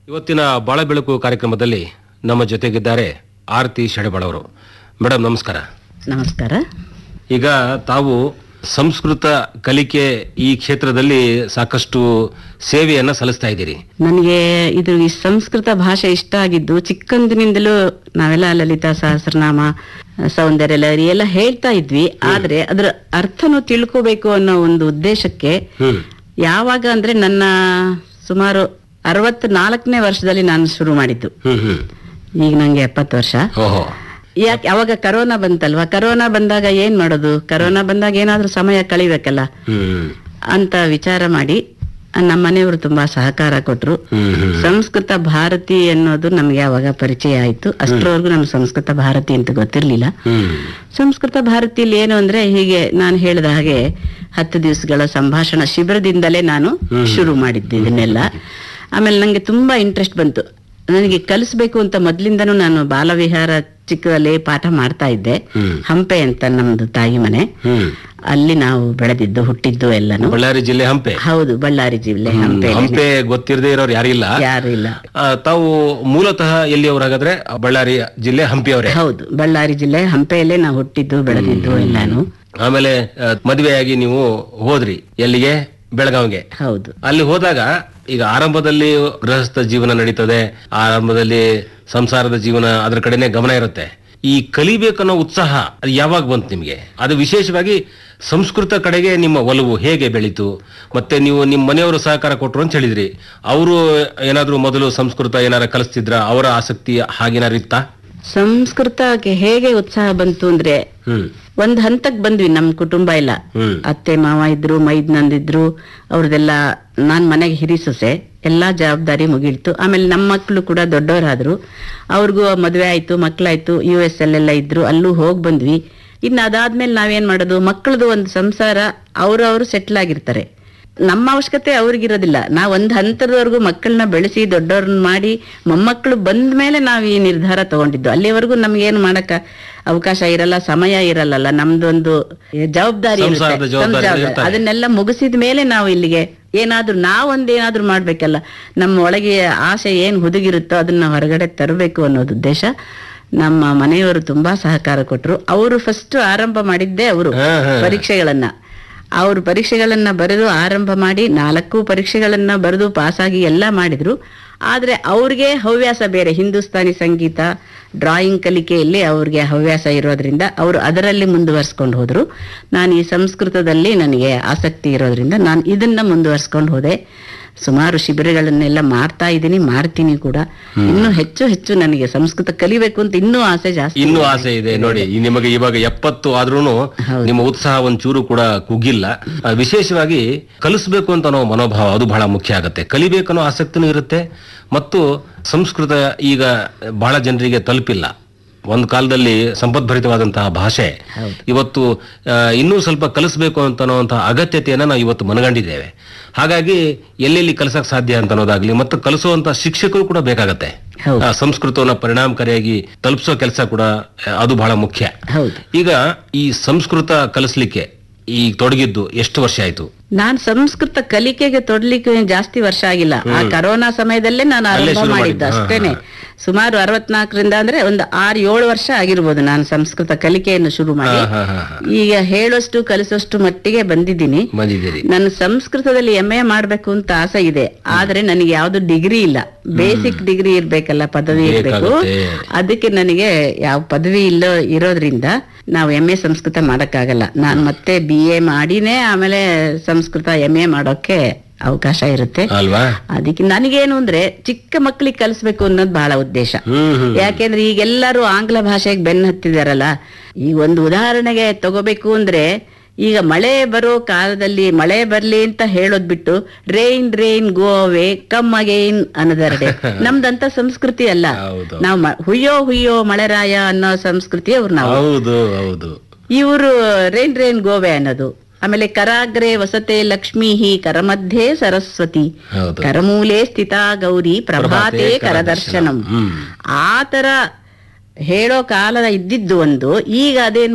ಇವತ್ತಿನ ಬಾಳ ಬೆಳಕು ಕಾರ್ಯಕ್ರಮದಲ್ಲಿ ನಮ್ಮ ಜೊತೆಗಿದ್ದಾರೆ ಆರತಿ ಶೆಡಬಾಳ್ ಅವರು ಮೇಡಮ್ ನಮಸ್ಕಾರ ನಮಸ್ಕಾರ ಈಗ ತಾವು ಸಂಸ್ಕೃತ ಕಲಿಕೆ ಈ ಕ್ಷೇತ್ರದಲ್ಲಿ ಸಾಕಷ್ಟು ಸೇವೆಯನ್ನ ಸಲ್ಲಿಸ್ತಾ ಇದ್ದೀರಿ ನನಗೆ ಇದು ಈ ಸಂಸ್ಕೃತ ಭಾಷೆ ಇಷ್ಟ ಆಗಿದ್ದು ಚಿಕ್ಕಂದಿನಿಂದಲೂ ನಾವೆಲ್ಲ ಲಲಿತಾ ಸಹಸ್ರನಾಮ ಸೌಂದರ್ಯ ಲಹರಿ ಎಲ್ಲ ಹೇಳ್ತಾ ಇದ್ವಿ ಆದ್ರೆ ಅದರ ಅರ್ಥನು ತಿಳ್ಕೋಬೇಕು ಅನ್ನೋ ಒಂದು ಉದ್ದೇಶಕ್ಕೆ ಹ್ಮ್ ಯಾವಾಗ ಅಂದ್ರೆ ನನ್ನ ಸುಮಾರು ಅರವತ್ ನಾಲ್ಕನೇ ವರ್ಷದಲ್ಲಿ ನಾನು ಶುರು ಮಾಡಿದ್ದು ಹ್ಮ್ ಹ್ಮ್ ಈಗ ನಂಗೆ ಎಪ್ಪತ್ತು ವರ್ಷ ಓಹೋ ಯಾಕೆ ಅವಾಗ ಕರೋನಾ ಬಂತಲ್ವಾ ಕರೋನಾ ಬಂದಾಗ ಏನ್ ಮಾಡೋದು ಕರೋನಾ ಬಂದಾಗ ಏನಾದ್ರೂ ಸಮಯ ಕಳಿಬೇಕಲ್ಲ ಹ್ಮ್ ಅಂತ ವಿಚಾರ ಮಾಡಿ ನಮ್ಮ ಮನೆಯವರು ತುಂಬಾ ಸಹಕಾರ ಕೊಟ್ರು ಹ್ಮ್ ಹ್ಮ್ ಸಂಸ್ಕೃತ ಭಾರತಿ ಅನ್ನೋದು ನಮ್ಗೆ ಅವಾಗ ಪರಿಚಯ ಆಯ್ತು ಅಷ್ಟರವರೆಗೂ ನಮ್ಗೆ ಸಂಸ್ಕೃತ ಭಾರತಿ ಅಂತ ಗೊತ್ತಿರ್ಲಿಲ್ಲ ಹ್ಮ್ ಸಂಸ್ಕೃತ ಭಾರತಿಯಲ್ಲಿ ಏನು ಅಂದ್ರೆ ಹೀಗೆ ನಾನು ಹೇಳಿದ ಹಾಗೆ ಹತ್ತು ದಿವಸಗಳ ಸಂಭಾಷಣಾ ಶಿಬಿರದಿಂದಲೇ ನಾನು ಶುರು ಮಾಡಿದ್ದೆ ಇದನ್ನೆಲ್ಲ ಆಮೇಲೆ ನಂಗೆ ತುಂಬಾ ಇಂಟ್ರೆಸ್ಟ್ ಬಂತು ನನಗೆ ಕಲಿಸ್ಬೇಕು ಅಂತ ಮೊದ್ಲಿಂದನೂ ನಾನು ಬಾಲವಿಹಾರ ಚಿಕ್ಕದಲ್ಲಿ ಪಾಠ ಮಾಡ್ತಾ ಇದ್ದೆ ಹ್ಮ್ ಹಂಪೆ ಅಂತ ನಮ್ದು ತಾಯಿ ಮನೆ ಹ್ಮ್ ಅಲ್ಲಿ ನಾವು ಬೆಳೆದಿದ್ದು ಹುಟ್ಟಿದ್ದು ಎಲ್ಲಾನು ಬಳ್ಳಾರಿ ಜಿಲ್ಲೆ ಹಂಪೆ ಹೌದು ಬಳ್ಳಾರಿ ಜಿಲ್ಲೆ ಹಂಪೆ ಹಂಪೆ ಗೊತ್ತಿರದೇ ಇರೋರು ಯಾರಿಲ್ಲ ಯಾರು ಇಲ್ಲ ಆ, ತಾವು ಮೂಲತಃ ಎಲ್ಲಿಯವರು ಹಾಗಾದ್ರೆ ಬಳ್ಳಾರಿ ಜಿಲ್ಲೆ ಹಂಪಿಯವರೇ ಹೌದು ಬಳ್ಳಾರಿ ಜಿಲ್ಲೆ ಹಂಪೆಯಲ್ಲೇ ನಾವು ಹುಟ್ಟಿದ್ದು ಬೆಳೆದಿದ್ದು ಎಲ್ಲಾನು ಆಮೇಲೆ ಆ, ಮದುವೆಯಾಗಿ ನೀವು ಹೋದ್ರಿ ಎಲ್ಲಿಗೆ ಬೆಳಗಾವಿಗೆ ಹೌದು ಅಲ್ಲಿ ಹೋದಾಗ ಈಗ ಆರಂಭದಲ್ಲಿ ಗೃಹಸ್ಥ ಜೀವನ ನಡೀತದೆ ಆರಂಭದಲ್ಲಿ ಸಂಸಾರದ ಜೀವನ ಅದ್ರ ಕಡೆನೆ ಗಮನ ಇರುತ್ತೆ ಈ ಕಲಿಬೇಕನ್ನೋ ಉತ್ಸಾಹ ಅದು ಯಾವಾಗ ಬಂತು ನಿಮಗೆ ಅದು ವಿಶೇಷವಾಗಿ ಸಂಸ್ಕೃತ ಕಡೆಗೆ ನಿಮ್ಮ ಒಲವು ಹೇಗೆ ಬೆಳೀತು ಮತ್ತೆ ನೀವು ನಿಮ್ಮ ಮನೆಯವರು ಸಹಕಾರ ಕೊಟ್ಟರು ಅಂತ ಹೇಳಿದ್ರಿ ಅವರು ಏನಾದ್ರೂ ಮೊದಲು ಸಂಸ್ಕೃತ ಏನಾರ ಕಲಿಸ್ತಿದ್ರ ಅವರ ಆಸಕ್ತಿ ಹಾಗೇನಾರು ಇತ್ತಾ ಸಂಸ್ಕೃತಕ್ಕೆ ಹೇಗೆ ಉತ್ಸಾಹ ಬಂತು ಅಂದ್ರೆ ಹ್ಮ್ ಒಂದ್ ಹಂತಕ್ ಬಂದ್ವಿ ನಮ್ ಕುಟುಂಬ ಎಲ್ಲ ಹ್ಮ್ ಅತ್ತೆ ಮಾವ ಇದ್ರು ಮೈದ್ನಂದಿದ್ರು ಅವ್ರದೆಲ್ಲ ನಾನ್ ಮನೆಗೆ ಹಿರಿಸೊಸೆ ಎಲ್ಲಾ ಜವಾಬ್ದಾರಿ ಮುಗಿಡ್ತು ಆಮೇಲೆ ನಮ್ಮ ಮಕ್ಕಳು ಕೂಡ ದೊಡ್ಡವರಾದ್ರು ಅವ್ರಿಗೂ ಮದ್ವೆ ಆಯ್ತು ಮಕ್ಳಾಯ್ತು ಯು ಎಸ್ ಅಲ್ಲೆಲ್ಲ ಇದ್ರು ಅಲ್ಲೂ ಹೋಗ್ ಬಂದ್ವಿ ಇನ್ನು ಅದಾದ್ಮೇಲೆ ನಾವೇನ್ ಮಾಡೋದು ಮಕ್ಕಳದು ಒಂದು ಸಂಸಾರ ಅವ್ರವ್ರು ಸೆಟ್ಲ್ ಆಗಿರ್ತಾರೆ ನಮ್ಮ ಅವಶ್ಯಕತೆ ಅವ್ರಿಗಿರೋದಿಲ್ಲ ನಾವ್ ಒಂದ್ ಹಂತದವರೆಗೂ ಮಕ್ಕಳನ್ನ ಬೆಳೆಸಿ ದೊಡ್ಡವ್ರನ್ನ ಮಾಡಿ ಮೊಮ್ಮಕ್ಕಳು ಬಂದ ಮೇಲೆ ನಾವ್ ಈ ನಿರ್ಧಾರ ತಗೊಂಡಿದ್ದು ಅಲ್ಲಿವರೆಗೂ ನಮ್ಗೇನು ಮಾಡಕ ಅವಕಾಶ ಇರಲ್ಲ ಸಮಯ ಇರಲ್ಲಲ್ಲ ನಮ್ದೊಂದು ಜವಾಬ್ದಾರಿ ಇರುತ್ತೆ. ಸಂಸಾರದ ಜವಾಬ್ದಾರಿ ಸಂಸಾರ. ಇರ್ತದೆ. ಅದನ್ನೆಲ್ಲ ಮುಗಿಸಿದ ಮೇಲೆ ನಾವು ಇಲ್ಲಿಗೆ ಏನಾದ್ರೂ ನಾವೊಂದೇನಾದ್ರೂ ಮಾಡ್ಬೇಕಲ್ಲ ನಮ್ಮ ಒಳಗೆ ಆಸೆ ಏನ್ ಹುದುಗಿರುತ್ತೋ ಅದನ್ನ ಹೊರಗಡೆ ತರಬೇಕು ಅನ್ನೋದು ಉದ್ದೇಶ ನಮ್ಮ ಮನೆಯವರು ತುಂಬಾ ಸಹಕಾರ ಕೊಟ್ರು ಅವರು ಫಸ್ಟ್ ಆರಂಭ ಮಾಡಿದ್ದೇ ಅವರು ಹಾ, ಹಾ. ಪರೀಕ್ಷೆಗಳನ್ನ ಅವರು ಪರೀಕ್ಷೆಗಳನ್ನ ಬರೆದು ಆರಂಭ ಮಾಡಿ ನಾಲ್ಕು ಪರೀಕ್ಷೆಗಳನ್ನ ಬರೆದು ಪಾಸಾಗಿ ಎಲ್ಲ ಮಾಡಿದ್ರು ಆದ್ರೆ ಅವ್ರಿಗೆ ಹವ್ಯಾಸ ಬೇರೆ ಹಿಂದೂಸ್ತಾನಿ ಸಂಗೀತ ಡ್ರಾಯಿಂಗ್ ಕಲಿಕೆಯಲ್ಲಿ ಅವ್ರಿಗೆ ಹವ್ಯಾಸ ಇರೋದ್ರಿಂದ ಅವರು ಅದರಲ್ಲಿ ಮುಂದುವರ್ಸ್ಕೊಂಡು ಹೋದ್ರು ನಾನು ಈ ಸಂಸ್ಕೃತದಲ್ಲಿ ನನಗೆ ಆಸಕ್ತಿ ಇರೋದ್ರಿಂದ ನಾನು ಇದನ್ನ ಮುಂದುವರ್ಸ್ಕೊಂಡು ಹೋದೆ ಸುಮಾರು ಶಿಬಿರಗಳನ್ನೆಲ್ಲ ಮಾಡ್ತಾ ಇದ್ದೀನಿ ಮಾಡ್ತೀನಿ ಕೂಡ ಇನ್ನೂ ಹೆಚ್ಚು ಹೆಚ್ಚು ನನಗೆ ಸಂಸ್ಕೃತ ಕಲಿಬೇಕು ಅಂತ ಇನ್ನೂ ಆಸೆ ಜಾಸ್ತಿ ಇನ್ನೂ ಆಸೆ ಇದೆ ನೋಡಿ ಈ ನಿಮಗೆ ಇವಾಗ ಎಪ್ಪತ್ತು ಆದ್ರೂನು ನಿಮ್ಮ ಉತ್ಸಾಹ ಒಂಚೂರು ಕೂಡ ಕುಗ್ಗಿಲ್ಲ ಆ, ವಿಶೇಷವಾಗಿ ಕಲಿಸ್ಬೇಕು ಅಂತ ಅನ್ನೋ ಮನೋಭಾವ ಅದು ಬಹಳ ಮುಖ್ಯ ಆಗುತ್ತೆ ಕಲಿಬೇಕನ್ನೋ ಆಸಕ್ತಿನೂ ಇರುತ್ತೆ ಮತ್ತು ಸಂಸ್ಕೃತ ಈಗ ಬಹಳ ಜನರಿಗೆ ತಲುಪಿಲ್ಲ ಒಂದು ಕಾಲದಲ್ಲಿ ಸಂಪದ್ಭರಿತವಾದಂತಹ ಭಾಷೆ ಇವತ್ತು ಆ, ಇನ್ನೂ ಸ್ವಲ್ಪ ಕಲಿಸ್ಬೇಕು ಅಂತ ಅನ್ನುವಂತಹ ಅಗತ್ಯತೆಯನ್ನ ನಾವು ಇವತ್ತು ಮನಗಂಡಿದ್ದೇವೆ ಹಾಗಾಗಿ ಎಲ್ಲೆಲ್ಲಿ ಕಲಿಸಕ್ ಸಾಧ್ಯ ಅಂತ ಅನ್ನೋದಾಗ್ಲಿ ಮತ್ತು ಕಲಿಸುವಂತ ಶಿಕ್ಷಕರು ಕೂಡ ಬೇಕಾಗತ್ತೆ ಹೌದು. ಆ, ಸಂಸ್ಕೃತವನ್ನ ಪರಿಣಾಮಕಾರಿಯಾಗಿ ತಲುಪಿಸೋ ಕೆಲಸ ಕೂಡ ಆ, ಅದು ಬಹಳ ಮುಖ್ಯ ಹೌದು ಈಗ ಈ ಸಂಸ್ಕೃತ ಕಲಿಸ್ಲಿಕ್ಕೆ ಈ ತೊಡಗಿದ್ದು ಎಷ್ಟು ವರ್ಷ ಆಯ್ತು ನಾನ್ ಸಂಸ್ಕೃತ ಕಲಿಕೆಗೆ ತೊಡ್ಲಿಕ್ಕೆ ಏನ್ ಜಾಸ್ತಿ ವರ್ಷ ಆಗಿಲ್ಲ ಆ ಕರೋನಾ ಸಮಯದಲ್ಲೇ ನಾನು ಆರಂಭ ಶುರು ಮಾಡಿದ್ದು ಮಾಡಿದ್ದು. ಅಷ್ಟೇನೆ ಸುಮಾರು ಅರವತ್ನಾಲ್ಕರಿಂದ ಅಂದ್ರೆ ಒಂದು ಆರು ಏಳು ವರ್ಷ ಆಗಿರ್ಬೋದು ನಾನು ಸಂಸ್ಕೃತ ಕಲಿಕೆಯನ್ನು ಶುರು ಮಾಡಿ ಹಾ, ಹಾ, ಹಾ. ಈಗ ಹೇಳೋಷ್ಟು ಕಲಿಸೋಷ್ಟು ಮಟ್ಟಿಗೆ ಬಂದಿದ್ದೀನಿ ಬಂದಿದ್ದೀರಿ ನನ್ನ ಸಂಸ್ಕೃತದಲ್ಲಿ ಎಂ ಎ ಮಾಡ್ಬೇಕು ಅಂತ ಆಸೆ ಇದೆ ಆದ್ರೆ ನನಗೆ ಯಾವ್ದು ಡಿಗ್ರಿ ಇಲ್ಲ ಬೇಸಿಕ್ ಡಿಗ್ರಿ ಇರ್ಬೇಕಲ್ಲ ಪದವಿ ಇರ್ಬೇಕು ಬೇಕಾಗುತ್ತೆ. ಅದಕ್ಕೆ ನನಗೆ ಯಾವ ಪದವಿ ಇಲ್ಲ ಇರೋದ್ರಿಂದ ನಾವು ಎಂ ಎ ಸಂಸ್ಕೃತ ಮಾಡಕ್ಕಾಗಲ್ಲ ನಾನು ಮತ್ತೆ ಬಿ ಎ ಮಾಡಿನೇ ಆಮೇಲೆ ಸಂಸ್ಕೃತ ಎಂ ಎ ಮಾಡೋಕೆ ಅವಕಾಶ ಇರುತ್ತೆ ಅಲ್ವಾ ಅದಕ್ಕೆ ನನಗೇನು ಅಂದ್ರೆ ಚಿಕ್ಕ ಮಕ್ಕಳಿಗೆ ಕಲಿಸ್ಬೇಕು ಅನ್ನೋದು ಬಹಳ ಉದ್ದೇಶ ಹ್ಮ್ ಹ್ಮ್ ಯಾಕೆಂದ್ರೆ ಈಗೆಲ್ಲರೂ ಆಂಗ್ಲ ಭಾಷೆಗೆ ಬೆನ್ನು ಹತ್ತಿದಾರಲ್ಲ ಈಗ ಒಂದು ಉದಾಹರಣೆಗೆ ತಗೋಬೇಕು ಅಂದ್ರೆ ಈಗ ಮಳೆ ಬರೋ ಕಾಲದಲ್ಲಿ ಮಳೆ ಬರ್ಲಿ ಅಂತ ಹೇಳೋದ್ ಬಿಟ್ಟು rain rain go away come again ಅನ್ನೋದರಡೆ ನಮ್ದಂತ ಸಂಸ್ಕೃತಿ ಅಲ್ಲ ಹೌದು. ನಾವು ಮ- ಹುಯ್ಯೋ ಹುಯ್ಯೋ ಮಳೆರಾಯ ಅನ್ನೋ ಸಂಸ್ಕೃತಿ ಅವ್ರು ನಾವು ಹೌದು ಹೌದು ಇವರು ರೈನ್ ರೈನ್ ಗೋವೆ ಅನ್ನೋದು ಆಮೇಲೆ ಕರಾಗ್ರೆ ವಸತೆ ಲಕ್ಷ್ಮೀ ಕರಮಧ್ಯೆ ಸರಸ್ವತಿ ಹೌದು ಕರಮೂಲೆ ಸ್ಥಿತ ಗೌರಿ ಪ್ರಭಾತೆ ಕರದರ್ಶನಂ ಹ್ಮ್ ಆ ತರ ಹೇಳೋ ಕಾಲ ಇದ್ದಿದ್ದು ಒಂದು ಈಗ ಅದೇನ್